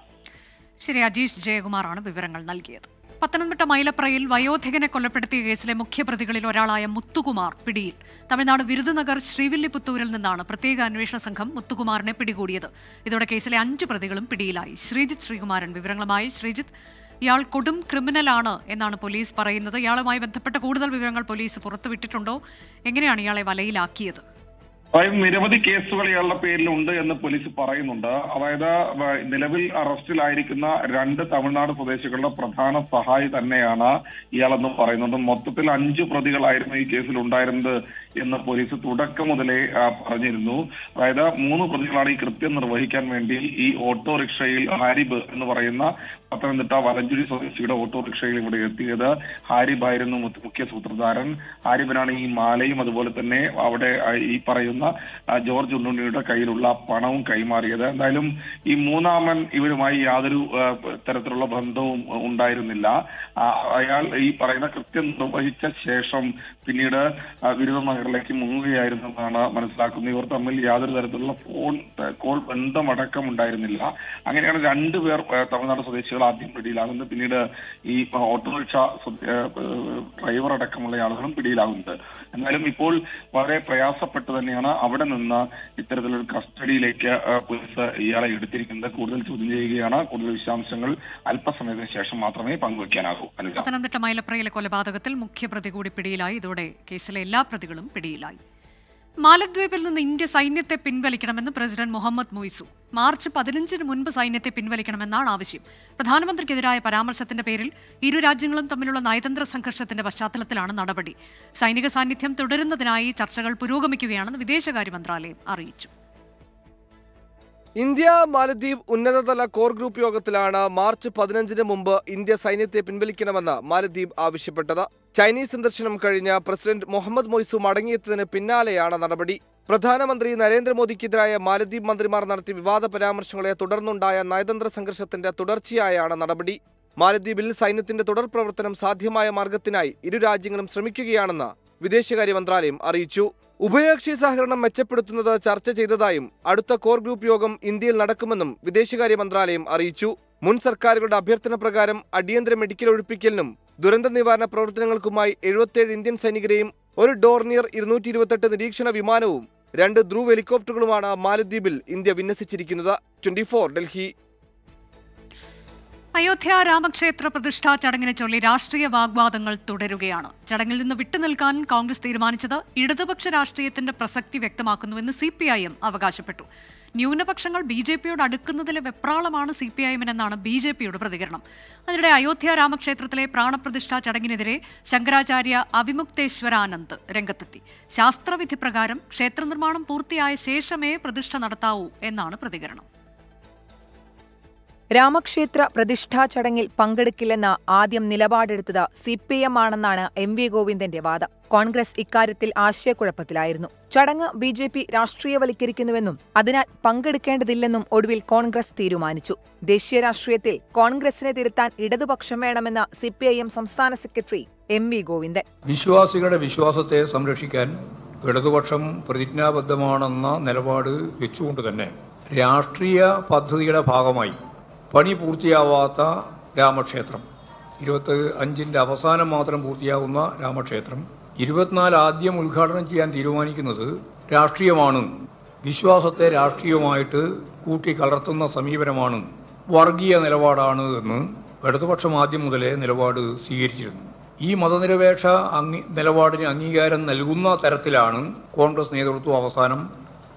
ശരി അജീഷ് ജയകുമാറാണ് വിവരങ്ങൾ നൽകിയത് പത്തനംതിട്ട മൈലപ്രയിൽ വയോധികനെ കൊലപ്പെടുത്തിയ കേസിലെ മുഖ്യപ്രതികളിൽ ഒരാളായ മുത്തുകുമാർ പിടിയിൽ തമിഴ്നാട് വിരുദനഗർ ശ്രീവില്ലിപുത്തൂരിൽ നിന്നാണ് പ്രത്യേക അന്വേഷണ സംഘം മുത്തുകുമാറിനെ പിടികൂടിയത് ഇതോടെ കേസിലെ അഞ്ച് പ്രതികളും പിടിയിലായി ശ്രീജിത്ത് ശ്രീകുമാരൻ വിവരങ്ങളുമായി ശ്രീജിത്ത് ഇയാൾ കൊടും ക്രിമിനലാണ് എന്നാണ് പോലീസ് പറയുന്നത് ഇയാളുമായി ബന്ധപ്പെട്ട കൂടുതൽ വിവരങ്ങൾ പോലീസ് പുറത്തുവിട്ടിട്ടുണ്ടോ എങ്ങനെയാണ് ഇയാളെ വലയിലാക്കിയത് അതായത് നിരവധി കേസുകൾ ഇയാളുടെ പേരിലുണ്ട് എന്ന് പോലീസ് പറയുന്നുണ്ട് അതായത് വ- നിലവിൽ അറസ്റ്റിലായിരിക്കുന്ന രണ്ട് തമിഴ്നാട് സ്വദേശികളുടെ പ്രധാന സഹായി തന്നെയാണ് ഇയാളെന്ന് പറയുന്നത് മൊത്തത്തിൽ അഞ്ച് പ്രതികളായിരുന്നു ഈ കേസിൽ ഉണ്ടായിരുന്നത് എന്ന് പോലീസ് തുടക്കം മുതലേ ആ, പറഞ്ഞിരുന്നു അതായത് മൂന്ന് പ്രതികളാണ് ഈ കൃത്യം നിർവഹിക്കാൻ വേണ്ടി ഈ ഓട്ടോറിക്ഷയിൽ ഹാരിബ് എന്ന് പറയുന്ന പത്തനംതിട്ട വലഞ്ചുരി സ്വദേശിയുടെ ഓട്ടോറിക്ഷയിൽ ഇവിടെ എത്തിയത് ഹാരിബ് ആയിരുന്നു മുത്ത് മുഖ്യ സൂത്രധാരൻ ഹാരിബിനാണ് ഈ മാലയും അതുപോലെ തന്നെ അവിടെ ആ, ഈ പറയുന്ന ആ, ജോർജ് ഉണ്ണുണ്ണിയുടെ കയ്യിലുള്ള പണവും കൈമാറിയത് എന്തായാലും ഈ മൂന്നാമൻ ഇവരുമായി യാതൊരു ആ, തരത്തിലുള്ള ബന്ധവും ഉണ്ടായിരുന്നില്ല ആ, അയാൾ ഈ പറയുന്ന കൃത്യം നിർവഹിച്ച ശേഷം പിന്നീട് ആ, വിരുദനഗറിലേക്ക് മുങ്ങുകയായിരുന്നു എന്നാണ് മനസ്സിലാക്കുന്നത് ഇവർ തമ്മിൽ യാതൊരു തരത്തിലുള്ള ഫോൺ ആ, കോൾ ബന്ധമടക്കം ഉണ്ടായിരുന്നില്ല അങ്ങനെയാണ് രണ്ടുപേർ ആ, തമിഴ്നാട് സ്വദേശികൾ ആദ്യം പിടിയിലാകുന്നത് പിന്നീട് ഈ ഓട്ടോറിക്ഷ സ്വ- ആ, ഡ്രൈവർ അടക്കമുള്ള ആളുകളും പിടിയിലാകുന്നത് എന്നാലും ഇപ്പോൾ വളരെ പ്രയാസപ്പെട്ട് തന്നെയാണ് അവിടെ നിന്ന് ഇത്തരത്തിലൊരു കസ്റ്റഡിയിലേക്ക് ആ, പോലീസ് ഇയാളെ എടുത്തിരിക്കുന്നത് കൂടുതൽ ചോദ്യം ചെയ്യുകയാണ് കൂടുതൽ വിശദാംശങ്ങൾ അല്പസമയത്തിന് ശേഷം മാത്രമേ പങ്കുവയ്ക്കാനാകൂ അനുജ പത്തനംതിട്ട മൈലപ്രയിലെ കൊലപാതകത്തിൽ മുഖ്യപ്രതി കൂടി പിടിയിലായി ഇതോടെ കേസിലെ എല്ലാ പ്രതികളും പിടിയിലായി മാലദ്വീപിൽ നിന്ന് ഇന്ത്യ സൈന്യത്തെ പിൻവലിക്കണമെന്ന് പ്രസിഡന്റ് മുഹമ്മദ് മൊയ്സു മാർച്ച് പതിനഞ്ചിന് മുൻപ് സൈന്യത്തെ പിൻവലിക്കണമെന്നാണ് ആവശ്യം പ്രധാനമന്ത്രിക്കെതിരായ പരാമർശത്തിന്റെ പേരിൽ ഇരു രാജ്യങ്ങളും തമ്മിലുള്ള നയതന്ത്ര സംഘർഷത്തിന്റെ പശ്ചാത്തലത്തിലാണ് നടപടി സൈനിക സാന്നിധ്യം തുടരുന്നതിനായി ചർച്ചകൾ പുരോഗമിക്കുകയാണെന്ന് വിദേശകാര്യ മന്ത്രാലയം അറിയിച്ചു ഇന്ത്യ മാലദ്വീപ് ഉന്നതതല കോർ ഗ്രൂപ്പ് യോഗത്തിലാണ് മാർച്ച് പതിനഞ്ചിന് മുമ്പ് ഇന്ത്യ സൈന്യത്തെ പിൻവലിക്കണമെന്ന് മാലദ്വീപ് ആവശ്യപ്പെട്ടത് ചൈനീസ് സന്ദർശനം കഴിഞ്ഞ പ്രസിഡന്റ് മുഹമ്മദ് മൊയ്സു മടങ്ങിയെത്തിയതിന് പിന്നാലെയാണ് നടപടി പ്രധാനമന്ത്രി നരേന്ദ്രമോദിക്കെതിരായ മാലദ്വീപ് മന്ത്രിമാർ നടത്തിയ വിവാദ പരാമർശങ്ങളെ തുടർന്നുണ്ടായ നയതന്ത്ര സംഘർഷത്തിന്റെ തുടർച്ചയായാണ് നടപടി മാലദ്വീപിൽ സൈന്യത്തിന്റെ തുടർ പ്രവർത്തനം സാധ്യമായ മാർഗത്തിനായി ഇരു രാജ്യങ്ങളും ശ്രമിക്കുകയാണെന്ന് വിദേശകാര്യ മന്ത്രാലയം അറിയിച്ചു ഉഭയകക്ഷി സഹകരണം മെച്ചപ്പെടുത്തുന്നത് ചർച്ച ചെയ്തതായും അടുത്ത കോർ ഗ്രൂപ്പ് യോഗം ഇന്ത്യയിൽ നടക്കുമെന്നും വിദേശകാര്യ മന്ത്രാലയം അറിയിച്ചു മുൻ സർക്കാരുകളുടെ അഭ്യർത്ഥന പ്രകാരം അടിയന്തര മെഡിക്കൽ ഒഴിപ്പിക്കലിനും ദുരന്ത നിവാരണ പ്രവർത്തനങ്ങൾക്കുമായി എഴുപത്തിയേഴ് ഇന്ത്യൻ സൈനികരെയും ഒരു ഡോർണിയർ ഇരുന്നൂറ്റി ഇരുപത്തെട്ട് നിരീക്ഷണ വിമാനവും രണ്ട് ധ്രുവ് ഹെലികോപ്റ്ററുകളുമാണ് മാലദ്വീപിൽ ഇന്ത്യ വിന്യസിച്ചിരിക്കുന്നത് ട്വന്റി ഡൽഹി അയോധ്യ രാമക്ഷേത്ര പ്രതിഷ്ഠാ ചടങ്ങിനെ ചൊല്ലി രാഷ്ട്രീയ വാഗ്വാദങ്ങൾ തുടരുകയാണ് ചടങ്ങിൽ നിന്ന് വിട്ടുനിൽക്കാൻ കോൺഗ്രസ് തീരുമാനിച്ചത് ഇടതുപക്ഷ രാഷ്ട്രീയത്തിന്റെ പ്രസക്തി വ്യക്തമാക്കുന്നുവെന്ന് സി പി ഐ എം അവകാശപ്പെട്ടു ന്യൂനപക്ഷങ്ങൾ ബി ജെ പിയോട് അടുക്കുന്നതിലെ വെപ്രാളമാണ് സി പി ഐ എമ്മിനെന്നാണ് ബി ജെ പിയുടെ പ്രതികരണം അതിനിടെ അയോധ്യ രാമക്ഷേത്രത്തിലെ പ്രാണപ്രതിഷ്ഠാ ചടങ്ങിനെതിരെ ശങ്കരാചാര്യ അവിമുക്തേശ്വരാനന്ദ് രംഗത്തെത്തി ശാസ്ത്രവിധി പ്രകാരം ക്ഷേത്ര നിർമ്മാണം പൂർത്തിയായ ശേഷമേ പ്രതിഷ്ഠ നടത്താവൂ എന്നാണ് പ്രതികരണം രാമക്ഷേത്ര പ്രതിഷ്ഠാ ചടങ്ങിൽ പങ്കെടുക്കില്ലെന്ന് ആദ്യം നിലപാടെടുത്തത് സി പി എം ആണെന്നാണ് എം വി ഗോവിന്ദന്റെ വാദം കോൺഗ്രസ് ഇക്കാര്യത്തിൽ ആശയക്കുഴപ്പത്തിലായിരുന്നു ചടങ്ങ് ബി ജെ പി രാഷ്ട്രീയവൽക്കരിക്കുന്നുവെന്നും അതിനാൽ പങ്കെടുക്കേണ്ടതില്ലെന്നും ഒടുവിൽ കോൺഗ്രസ് തീരുമാനിച്ചു ദേശീയ രാഷ്ട്രീയത്തിൽ കോൺഗ്രസിനെ തിരുത്താൻ ഇടതുപക്ഷം വേണമെന്ന് സി പി ഐ എം സംസ്ഥാന സെക്രട്ടറി എം വി ഗോവിന്ദൻ വിശ്വാസികളുടെ വിശ്വാസത്തെ സംരക്ഷിക്കാൻ ഇടതുപക്ഷം പ്രതിജ്ഞാബദ്ധമാണെന്ന നിലപാട് വെച്ചുകൊണ്ട് തന്നെ രാഷ്ട്രീയ പദ്ധതിയുടെ ഭാഗമായി പണി പൂർത്തിയാവാത്ത രാമക്ഷേത്രം ഇരുപത്തി അഞ്ചിൻ്റെ അവസാനം മാത്രം പൂർത്തിയാകുന്ന രാമക്ഷേത്രം ഇരുപത്തിനാല് ആദ്യം ഉദ്ഘാടനം ചെയ്യാൻ തീരുമാനിക്കുന്നത് രാഷ്ട്രീയമാണ് വിശ്വാസത്തെ രാഷ്ട്രീയമായിട്ട് കൂട്ടിക്കലർത്തുന്ന സമീപനമാണ് വർഗീയ നിലപാടാണ് എന്ന് ഇടതുപക്ഷം ആദ്യം മുതലേ നിലപാട് സ്വീകരിച്ചിരുന്നു ഈ മതനിരപേക്ഷ അംഗീ നിലപാടിന് അംഗീകാരം നൽകുന്ന തരത്തിലാണ് കോൺഗ്രസ് നേതൃത്വം അവസാനം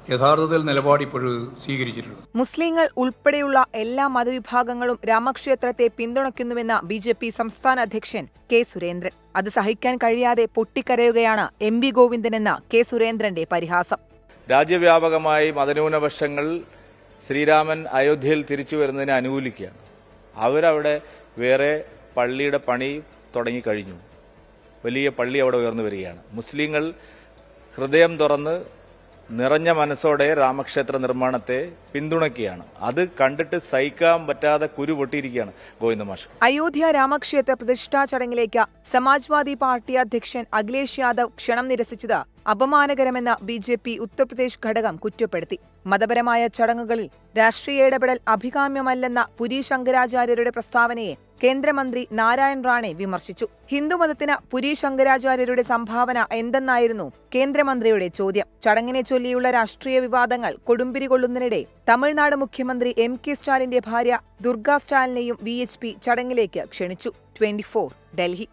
യഥാർത്ഥത്തിൽ നിലപാട് ഇപ്പോൾ സ്വീകരിച്ചിട്ടുള്ളത് മുസ്ലിങ്ങൾ ഉൾപ്പെടെയുള്ള എല്ലാ മതവിഭാഗങ്ങളും രാമക്ഷേത്രത്തെ പിന്തുണയ്ക്കുന്നുവെന്ന ബി ജെ പി സംസ്ഥാന അധ്യക്ഷൻ കെ സുരേന്ദ്രൻ അത് സഹിക്കാൻ കഴിയാതെ പൊട്ടിക്കരയുകയാണ് എം വി ഗോവിന്ദനെന്ന കെ സുരേന്ദ്രന്റെ പരിഹാസം രാജ്യവ്യാപകമായി മതന്യൂനപക്ഷങ്ങൾ ശ്രീരാമൻ അയോധ്യയിൽ തിരിച്ചു വരുന്നതിനെ അനുകൂലിക്കുകയാണ് അവരവിടെ വേറെ പള്ളിയുടെ പണി തുടങ്ങിക്കഴിഞ്ഞു വലിയ പള്ളി അവിടെ ഉയർന്നു വരികയാണ് മുസ്ലിങ്ങൾ ഹൃദയം തുറന്ന് നിറഞ്ഞ മനസ്സോടെ രാമക്ഷേത്ര നിർമ്മാണത്തെ പിന്തുണയ്ക്കുകയാണ് അത് കണ്ടിട്ട് സഹിക്കാൻ പറ്റാതെ കുരു പൊട്ടിയിരിക്കുകയാണ് ഗോവിന്ദ മാഷ് അയോധ്യ രാമക്ഷേത്ര പ്രതിഷ്ഠാ ചടങ്ങിലേക്ക് സമാജ്വാദി പാർട്ടി അധ്യക്ഷൻ അഖിലേഷ് യാദവ് ക്ഷണം നിരസിച്ചത് അപമാനകരമെന്ന് ബി ജെ പി ഉത്തർപ്രദേശ് ഘടകം കുറ്റപ്പെടുത്തി മതപരമായ ചടങ്ങുകളിൽ രാഷ്ട്രീയ ഇടപെടൽ അഭികാമ്യമല്ലെന്ന പുരി ശങ്കരാചാര്യരുടെ പ്രസ്താവനയെ കേന്ദ്രമന്ത്രി നാരായൺ റാണെ വിമർശിച്ചു ഹിന്ദുമതത്തിന് പുരി ശങ്കരാചാര്യരുടെ സംഭാവന എന്തെന്നായിരുന്നു കേന്ദ്രമന്ത്രിയുടെ ചോദ്യം ചടങ്ങിനെ ചൊല്ലിയുള്ള രാഷ്ട്രീയ വിവാദങ്ങൾ കൊടുമ്പിരി കൊള്ളുന്നതിനിടെ തമിഴ്നാട് മുഖ്യമന്ത്രി എം കെ സ്റ്റാലിന്റെ ഭാര്യ ദുർഗ സ്റ്റാലിനെയും വി എച്ച് പി ചടങ്ങിലേക്ക് ക്ഷണിച്ചു ട്വന്റി ഡൽഹി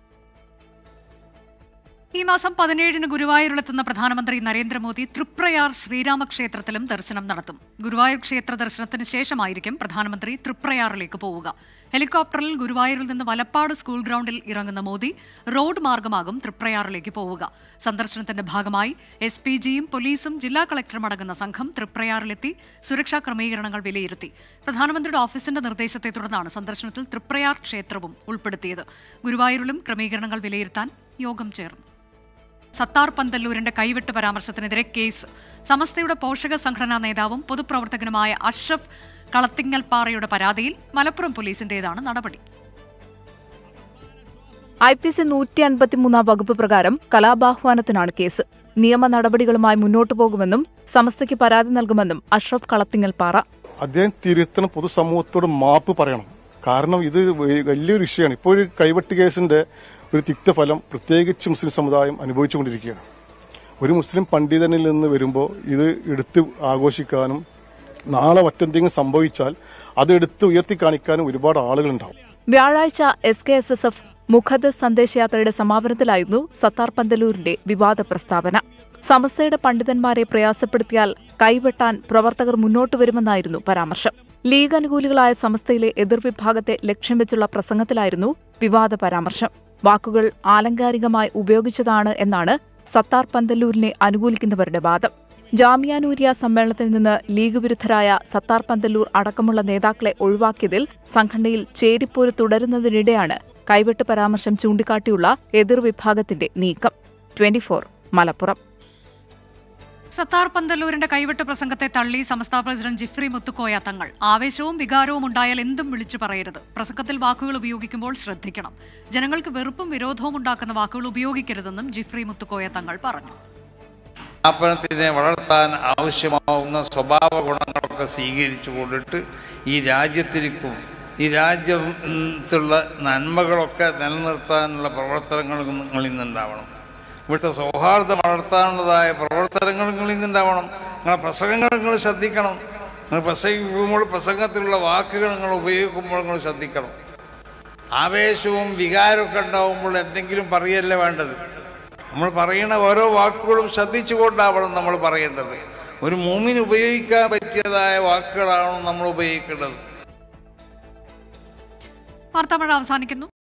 ഈ മാസം പതിനേഴിന് ഗുരുവായൂരിലെത്തുന്ന പ്രധാനമന്ത്രി നരേന്ദ്രമോദി തൃപ്രയാർ ശ്രീരാമക്ഷേത്രത്തിലും ദർശനം നടത്തും ഗുരുവായൂർ ക്ഷേത്ര ദർശനത്തിന് ശേഷമായിരിക്കും പ്രധാനമന്ത്രി തൃപ്രയാറിലേക്ക് പോവുക ഹെലികോപ്റ്ററിൽ ഗുരുവായൂരിൽ നിന്ന് വലപ്പാട് സ്കൂൾ ഗ്രൗണ്ടിൽ ഇറങ്ങുന്ന മോദി റോഡ് മാർഗമാകും തൃപ്രയാറിലേക്ക് പോവുക സന്ദർശനത്തിന്റെ ഭാഗമായി എസ് പി ജിയും പോലീസും ജില്ലാ കളക്ടറും അടങ്ങുന്ന സംഘം തൃപ്രയാറിലെത്തി സുരക്ഷാ ക്രമീകരണങ്ങൾ വിലയിരുത്തി പ്രധാനമന്ത്രിയുടെ ഓഫീസിന്റെ നിർദ്ദേശത്തെ തുടർന്നാണ് സന്ദർശനത്തിൽ തൃപ്രയാർ ക്ഷേത്രവും ഉൾപ്പെടുത്തിയത് ഗുരുവായൂരിലും ക്രമീകരണങ്ങൾ വിലയിരുത്താൻ യോഗം ചേർന്നു സത്താർ പന്തല്ലൂരിന്റെ കൈവിട്ട് പരാമർശത്തിനെതിരെ കേസ് സമസ്തയുടെ പോഷക സംഘടനാ നേതാവും പൊതുപ്രവർത്തകനുമായ അഷ്റഫ് കളത്തിങ്ങൽ പാറയുടെ പരാതിയിൽ മലപ്പുറം പോലീസിന്റേതാണ് നടപടി ഐ പി സി നൂറ്റി അൻപത്തിമൂന്നാം വകുപ്പ് പ്രകാരം കലാപാഹ്വാനത്തിനാണ് കേസ് നിയമ നടപടികളുമായി മുന്നോട്ടു പോകുമെന്നും സമസ്തയ്ക്ക് പരാതി നൽകുമെന്നും അഷ്റഫ് കളത്തിങ്ങൽ പാറ അദ്ദേഹം തിരുത്തണ പൊതുസമൂഹത്തോട് മാപ്പ് പറയണം കാരണം ഇത് വ- വലിയൊരു വിഷയമാണ് ഇപ്പോൾ ഒരു കൈവെട്ട് കേസിന്റെ ഒരു തിക്തഫലം പ്രത്യേകിച്ച് മുസ്ലിം സമുദായം അനുഭവിച്ചുകൊണ്ടിരിക്കുകയാണ് ഒരു മുസ്ലിം പണ്ഡിതനിൽ നിന്ന് വരുമ്പോൾ ഇത് എടുത്ത് ആഘോഷിക്കാനും നാളെ മറ്റെന്തെങ്കിലും സംഭവിച്ചാൽ അത് എടുത്ത് ഉയർത്തി കാണിക്കാനും ഒരുപാട് ആളുകളുണ്ടാവും വ്യാഴാഴ്ച S K S S F മുഖദ് സന്ദേശയാത്രയുടെ സമാപനത്തിലായിരുന്നു സത്താർ പന്തലൂരിന്റെ വിവാദ പ്രസ്താവന സമസ്തയുടെ പണ്ഡിതന്മാരെ പ്രയാസപ്പെടുത്തിയാൽ കൈവെട്ടാൻ പ്രവർത്തകർ മുന്നോട്ട് വരുമെന്നായിരുന്നു പരാമർശം ലീഗ് അനുകൂലികളായ സമസ്തയിലെ എതിർവിഭാഗത്തെ ലക്ഷ്യം വെച്ചുള്ള പ്രസംഗത്തിലായിരുന്നു വിവാദ പരാമർശം വാക്കുകൾ ആലങ്കാരികമായി ഉപയോഗിച്ചതാണ് എന്നാണ് സത്താർ പന്തല്ലൂരിനെ അനുകൂലിക്കുന്നവരുടെ വാദം ജാമിയാനൂരിയ സമ്മേളനത്തിൽ നിന്ന് ലീഗ് വിരുദ്ധരായ സത്താർ പന്തല്ലൂർ അടക്കമുള്ള നേതാക്കളെ ഒഴിവാക്കിയതിൽ സംഘടനയിൽ ചേരിപ്പോര് തുടരുന്നതിനിടെയാണ് കൈവെട്ട് പരാമർശം ചൂണ്ടിക്കാട്ടിയുള്ള എതിർവിഭാഗത്തിന്റെ നീക്കം ട്വന്റിഫോർ മലപ്പുറം സത്താർ പന്തല്ലൂരിന്റെ കൈവിട്ട് പ്രസംഗത്തെ തള്ളി സംസ്ഥാന പ്രസിഡന്റ് ജിഫ്രി മുത്തുക്കോയ തങ്ങൾ ആവേശവും വികാരവും ഉണ്ടായാൽ എന്തും വിളിച്ചു പറയരുത് പ്രസംഗത്തിൽ വാക്കുകൾ ഉപയോഗിക്കുമ്പോൾ ശ്രദ്ധിക്കണം ജനങ്ങൾക്ക് വെറുപ്പും വിരോധവും ഉണ്ടാക്കുന്ന വാക്കുകൾ ഉപയോഗിക്കരുതെന്നും ജിഫ്രി മുത്തുക്കോയ തങ്ങൾ പറഞ്ഞു സ്ഥാപനത്തിനെ വളർത്താൻ ആവശ്യമാവുന്ന സ്വഭാവ ഗുണങ്ങളൊക്കെ സ്വീകരിച്ചു കൊണ്ടിട്ട് ഈ രാജ്യത്തിലേക്കും ഈ രാജ്യത്തുള്ള നന്മകളൊക്കെ നിലനിർത്താനുള്ള പ്രവർത്തനങ്ങൾ നിങ്ങളിൽ നിന്നുണ്ടാവണം ഇവിടുത്തെ സൗഹാർദ്ദം വളർത്താനുള്ളതായ പ്രവർത്തനങ്ങൾ നിങ്ങളിൽ നിന്നുണ്ടാവണം നിങ്ങളെ പ്രസംഗങ്ങൾ നിങ്ങൾ ശ്രദ്ധിക്കണം നിങ്ങൾ പ്രസംഗിക്കുമ്പോൾ പ്രസംഗത്തിലുള്ള വാക്കുകൾ നിങ്ങൾ ഉപയോഗിക്കുമ്പോൾ നിങ്ങൾ ശ്രദ്ധിക്കണം ആവേശവും വികാരമൊക്കെ ഉണ്ടാവുമ്പോൾ എന്തെങ്കിലും പറയല്ലേ വേണ്ടത് നമ്മൾ പറയുന്ന ഓരോ വാക്കുകളും ശ്രദ്ധിച്ചുകൊണ്ടാവണം നമ്മൾ പറയേണ്ടത് ഒരു മൂമിന് ഉപയോഗിക്കാൻ പറ്റിയതായ വാക്കുകളാണ് നമ്മൾ ഉപയോഗിക്കേണ്ടത് വാർത്താമഴ അവസാനിക്കുന്നു